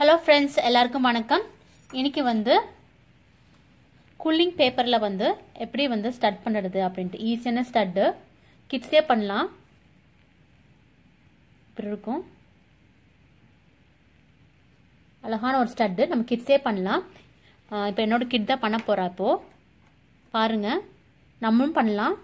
hello friends எல்லாருக்கும் வணக்கம் இன்னைக்கு வந்து கூலிங் பேப்பரில் வந்து எப்படி வந்து ஸ்டட் பண்ணுறது அப்படின்ட்டு ஈஸியான ஸ்டட்டு கிட்ஸே பண்ணலாம் இப்படி இருக்கும் அழகான ஒரு ஸ்டட்டு நம்ம கிட்ஸே பண்ணலாம் இப்போ என்னோட கிட் தான் பண்ண போகிறா இப்போது பாருங்கள் நம்மளும் பண்ணலாம்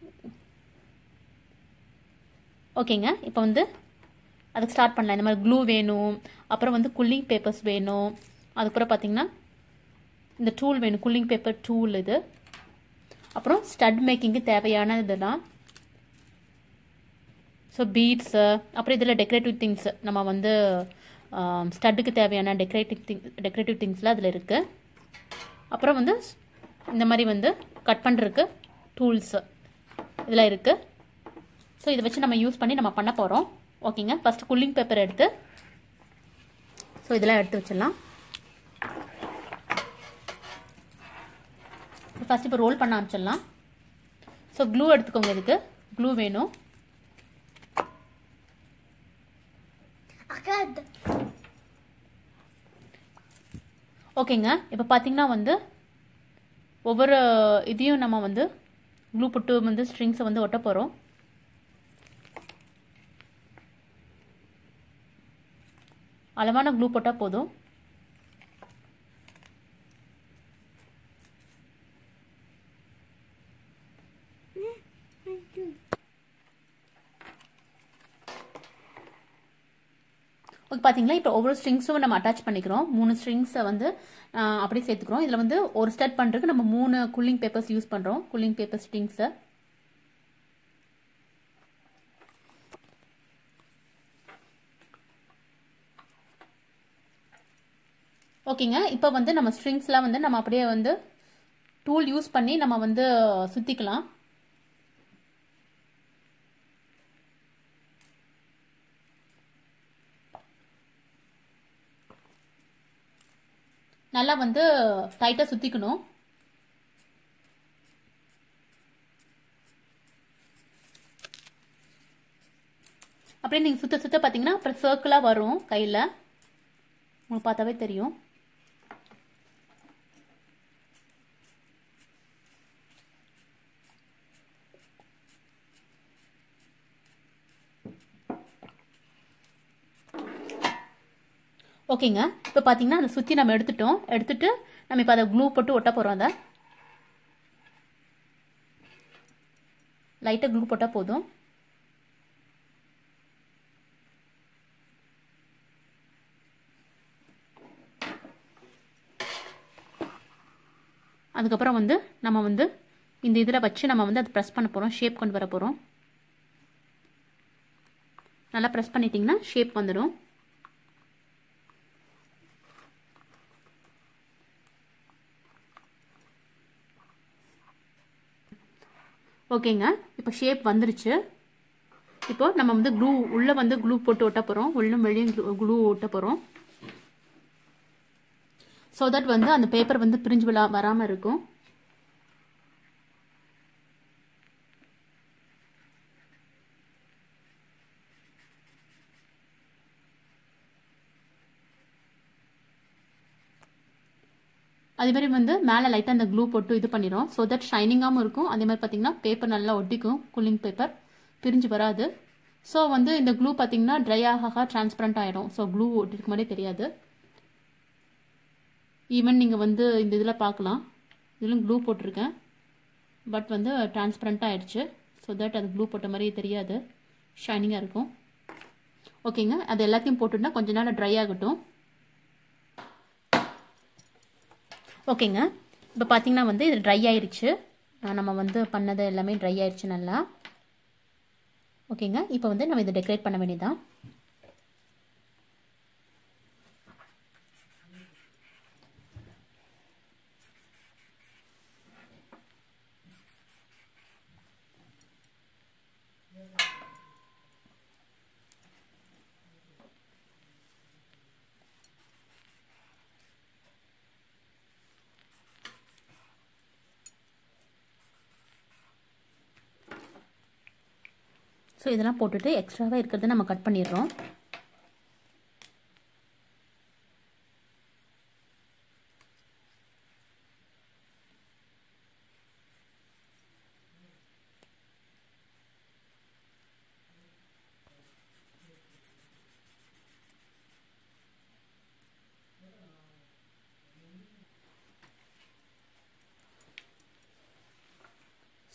ஓகேங்க இப்போ வந்து அதுக்கு ஸ்டார்ட் பண்ணலாம் இந்த மாதிரி க்ளூ வேணும் அப்புறம் வந்து குல்லிங் பேப்பர்ஸ் வேணும் அதுக்கப்புறம் பார்த்தீங்கன்னா இந்த டூல் வேணும் குல்லிங் பேப்பர் டூல் இது அப்புறம் ஸ்டட் மேக்கிங்க்கு தேவையான இதெல்லாம் ஸோ பீட்ஸு அப்புறம் இதில் டெக்கரேட்டிவ் திங்ஸ் நம்ம வந்து ஸ்டட்டுக்கு தேவையான டெக்கரேட்டிவ் திங் டெக்கரேட்டிவ் திங்ஸ்லாம் அதில் இருக்குது அப்புறம் வந்து இந்த மாதிரி வந்து கட் பண்ணுறதுக்கு டூல்ஸு இதெல்லாம் இருக்குது ஸோ இதை வச்சு நம்ம யூஸ் பண்ணி நம்ம பண்ண போகிறோம் ஓகேங்க ஃபஸ்ட்டு குல்லிங் பேப்பர் எடுத்து ஸோ இதெல்லாம் எடுத்து வச்சிடலாம் ஃபஸ்ட் இப்போ ரோல் பண்ண ஆரம்பிச்சிடலாம் ஸோ க்ளூ எடுத்துக்கோங்க இதுக்கு க்ளூ வேணும் ஓகேங்க இப்போ பார்த்தீங்கன்னா வந்து ஒவ்வொரு இதையும் நம்ம வந்து க்ளூ புட்டு வந்து ஸ்ட்ரிங்ஸை வந்து ஒட்ட போகிறோம் அளவான க்ளூ போட்டால் போதும் ஓகே பார்த்தீங்களா இப்போ ஒவ்வொரு ஸ்ட்ரிங்ஸும் நம்ம அட்டாச் பண்ணிக்கிறோம் மூணு ஸ்ட்ரிங்ஸை வந்து அப்படியே சேர்த்துக்கிறோம் இதில் வந்து ஒரு ஸ்டட் பண்ணுறதுக்கு நம்ம மூணு கூலிங் பேப்பர்ஸ் யூஸ் பண்ணுறோம் கூலிங் பேப்பர் ஸ்ட்ரிங்ஸை ஓகேங்க இப்போ வந்து நம்ம ஸ்ட்ரிங்ஸ்லாம் வந்து நம்ம அப்படியே வந்து டூல் யூஸ் பண்ணி நம்ம வந்து சுற்றிக்கலாம் நல்லா வந்து டைட்டாக சுற்றிக்கணும் அப்படியே நீங்கள் சுத்த சுத்த பார்த்தீங்கன்னா அப்புறம் சர்க்கிளாக வரும் கையில் உங்களுக்கு பார்த்தாவே தெரியும் ஓகேங்க இப்போ பார்த்தீங்கன்னா அதை சுற்றி நம்ம எடுத்துட்டோம் எடுத்துட்டு நம்ம இப்போ அதை க்ளூ போட்டு ஒட்ட போகிறோம் அதை லைட்டாக க்ளூ போட்டால் போதும் அதுக்கப்புறம் வந்து நம்ம வந்து இந்த இதில் வச்சு நம்ம வந்து அதை ப்ரெஸ் பண்ண போகிறோம் ஷேப் கொண்டு வர போகிறோம் நல்லா ப்ரெஸ் பண்ணிட்டிங்கன்னா ஷேப் வந்துடும் ஓகேங்க இப்போ ஷேப் வந்துருச்சு இப்போ நம்ம வந்து க்ளூ உள்ளே வந்து க்ளூ போட்டு ஒட்ட போகிறோம் உள்ளும் வெளியும் க்ளூ ஒட்ட போகிறோம் ஸோ தட் வந்து அந்த பேப்பர் வந்து பிரிஞ்சு விழா வராமல் இருக்கும் அதே மாதிரி வந்து மேலே லைட்டாக அந்த க்ளூ போட்டு இது பண்ணிடும் ஸோ தட் ஷைனிங்காகவும் இருக்கும் அதே மாதிரி பார்த்தீங்கன்னா பேப்பர் நல்லா ஒட்டிக்கும் கூலிங் பேப்பர் பிரிஞ்சு வராது ஸோ வந்து இந்த க்ளூ பார்த்தீங்கன்னா ட்ரை ஆக டிரான்ஸ்பரண்ட் ஆகிடும் ஸோ க்ளூ ஒட்டிருக்க மாதிரி தெரியாது ஈவன் நீங்கள் வந்து இந்த இதில் பார்க்கலாம் இதிலும் க்ளூ போட்டிருக்கேன் பட் வந்து டிரான்ஸ்பரண்ட்டாக ஆயிடுச்சு ஸோ தட் அது க்ளூ போட்ட மாதிரி தெரியாது ஷைனிங்காக இருக்கும் ஓகேங்க அது எல்லாத்தையும் போட்டுட்டா கொஞ்ச நாள் ட்ரை ஆகட்டும் ஓகேங்க இப்போ பார்த்தீங்கன்னா வந்து இது ட்ரை ஆயிடுச்சு நம்ம வந்து பண்ணது எல்லாமே ட்ரை ஆயிடுச்சு நல்லா ஓகேங்க இப்போ வந்து நம்ம இதை டெக்கரேட் பண்ண வேண்டியதான் ஸோ இதெல்லாம் போட்டுட்டு எக்ஸ்ட்ராவாக இருக்கிறத நம்ம கட் பண்ணிடுறோம்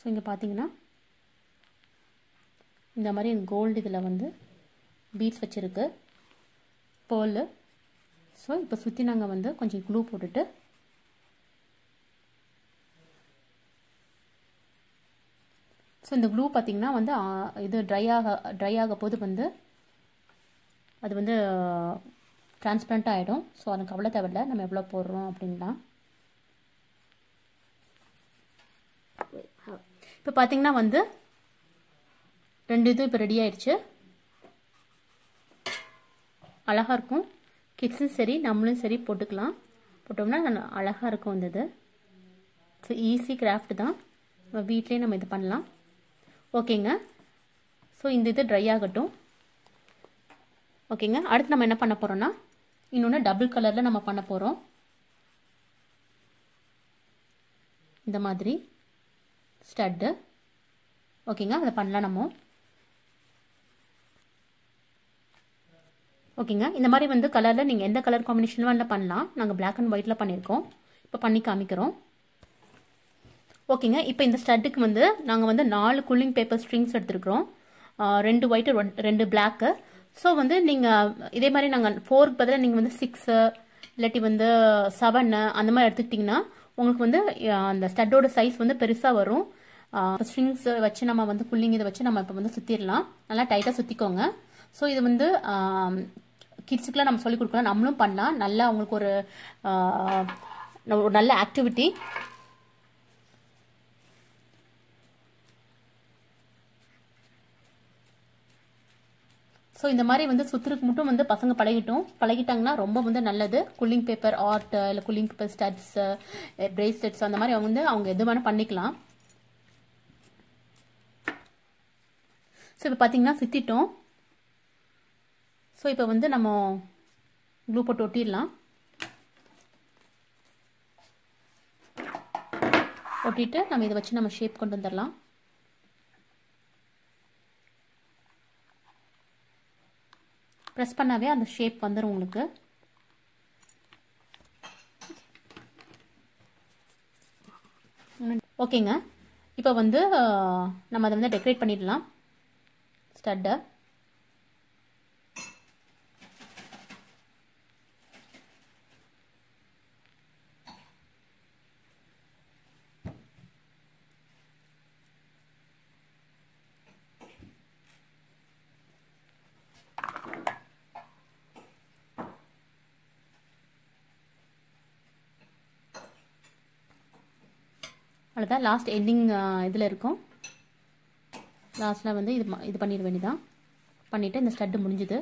ஸோ இங்கே பார்த்தீங்கன்னா இந்த மாதிரி கோல்டு இதில் வந்து பீட்ஸ் வச்சுருக்கு பேர்லு ஸோ இப்போ சுற்றி நாங்கள் வந்து கொஞ்சம் க்ளூ போட்டுட்டு ஸோ இந்த க்ளூ பார்த்திங்கன்னா வந்து இது ட்ரை ஆக ட்ரை ஆக போது வந்து அது வந்து டிரான்ஸ்பரண்ட்டாக ஆகிடும் ஸோ அது கவலை தேவையில்ல நம்ம எவ்வளோ போடுறோம் அப்படின்லாம் இப்போ பார்த்தீங்கன்னா வந்து ரெண்டு இது இப்போ ரெடி ஆயிடுச்சு அழகாக இருக்கும் கிட்ஸும் சரி நம்மளும் சரி போட்டுக்கலாம் போட்டோம்னா அழகாக இருக்கும் அந்த இது ஸோ ஈஸி கிராஃப்ட் தான் நம்ம வீட்லேயே நம்ம இது பண்ணலாம் ஓகேங்க ஸோ இந்த இது ட்ரை ஆகட்டும் ஓகேங்க அடுத்து நம்ம என்ன பண்ண போகிறோம்னா இன்னொன்று டபுள் கலரில் நம்ம பண்ண போகிறோம் இந்த மாதிரி ஸ்டட்டு ஓகேங்க அதை பண்ணலாம் நம்ம ஓகேங்க இந்த மாதிரி வந்து கலரில் நீங்கள் எந்த கலர் காம்பினேஷன் வேணால் பண்ணலாம் நாங்கள் பிளாக் அண்ட் ஒயிட்டில் பண்ணியிருக்கோம் இப்போ பண்ணி காமிக்கிறோம் ஓகேங்க இப்போ இந்த ஸ்டட்டுக்கு வந்து நாங்கள் வந்து நாலு கூலிங் பேப்பர் ஸ்ட்ரிங்ஸ் எடுத்துருக்குறோம் ரெண்டு ஒயிட்டு ரெண்டு பிளாக்கு ஸோ வந்து நீங்கள் இதே மாதிரி நாங்கள் ஃபோருக்கு பதிலாக நீங்கள் வந்து சிக்ஸு இல்லாட்டி வந்து செவனு அந்த மாதிரி எடுத்துக்கிட்டிங்கன்னா உங்களுக்கு வந்து அந்த ஸ்டட்டோட சைஸ் வந்து பெருசாக வரும் ஸ்ட்ரிங்ஸ் வச்சு நம்ம வந்து புல்லிங் இதை வச்சு நம்ம இப்போ வந்து சுற்றிடலாம் நல்லா டைட்டாக சுற்றிக்கோங்க ஸோ இது வந்து கிட்ஸுக்கெலாம் நம்ம சொல்லிக் கொடுக்கலாம் நம்மளும் பண்ணலாம் நல்லா அவங்களுக்கு ஒரு ஒரு நல்ல ஆக்டிவிட்டி ஸோ இந்த மாதிரி வந்து சுற்றுருக்கு மட்டும் வந்து பசங்க பழகிட்டோம் பழகிட்டாங்கன்னா ரொம்ப வந்து நல்லது கூலிங் பேப்பர் ஆர்ட் இல்லை கூலிங் பேப்பர் ஸ்டட்ஸ் பிரேஸ்லெட்ஸ் அந்த மாதிரி அவங்க வந்து அவங்க எது வேணால் பண்ணிக்கலாம் ஸோ இப்போ பார்த்தீங்கன்னா சுற்றிட்டோம் ஸோ இப்போ வந்து நம்ம க்ளூ போட்டு ஒட்டிடலாம் ஒட்டிட்டு நம்ம இதை வச்சு நம்ம ஷேப் கொண்டு வந்துடலாம் ப்ரெஸ் பண்ணாவே அந்த ஷேப் வந்துடும் உங்களுக்கு ஓகேங்க இப்போ வந்து நம்ம அதை வந்து டெக்கரேட் பண்ணிடலாம் ஸ்டட்டை அவ்வளோதான் லாஸ்ட் எண்டிங் இதில் இருக்கும் லாஸ்ட்டில் வந்து இது இது பண்ணிட வேண்டியதான் பண்ணிவிட்டு இந்த ஸ்டட்டு முடிஞ்சுது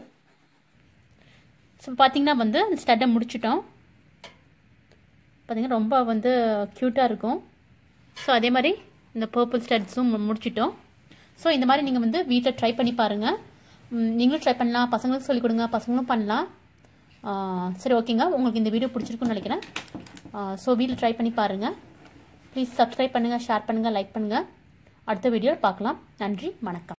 ஸோ பார்த்திங்கன்னா வந்து இந்த ஸ்டட்டை முடிச்சிட்டோம் பார்த்திங்கன்னா ரொம்ப வந்து க்யூட்டாக இருக்கும் ஸோ அதே மாதிரி இந்த பர்பிள் ஸ்டட்ஸும் முடிச்சிட்டோம் ஸோ இந்த மாதிரி நீங்கள் வந்து வீட்டில் ட்ரை பண்ணி பாருங்கள் நீங்களும் ட்ரை பண்ணலாம் பசங்களுக்கும் சொல்லிக் கொடுங்க பசங்களும் பண்ணலாம் சரி ஓகேங்க உங்களுக்கு இந்த வீடியோ பிடிச்சிருக்குன்னு நினைக்கிறேன் ஸோ வீட்டில் ட்ரை பண்ணி பாருங்கள் ப்ளீஸ் சப்ஸ்கிரைப் பண்ணுங்கள் ஷேர் பண்ணுங்கள் லைக் பண்ணுங்கள் அடுத்த வீடியோ பார்க்கலாம் நன்றி வணக்கம்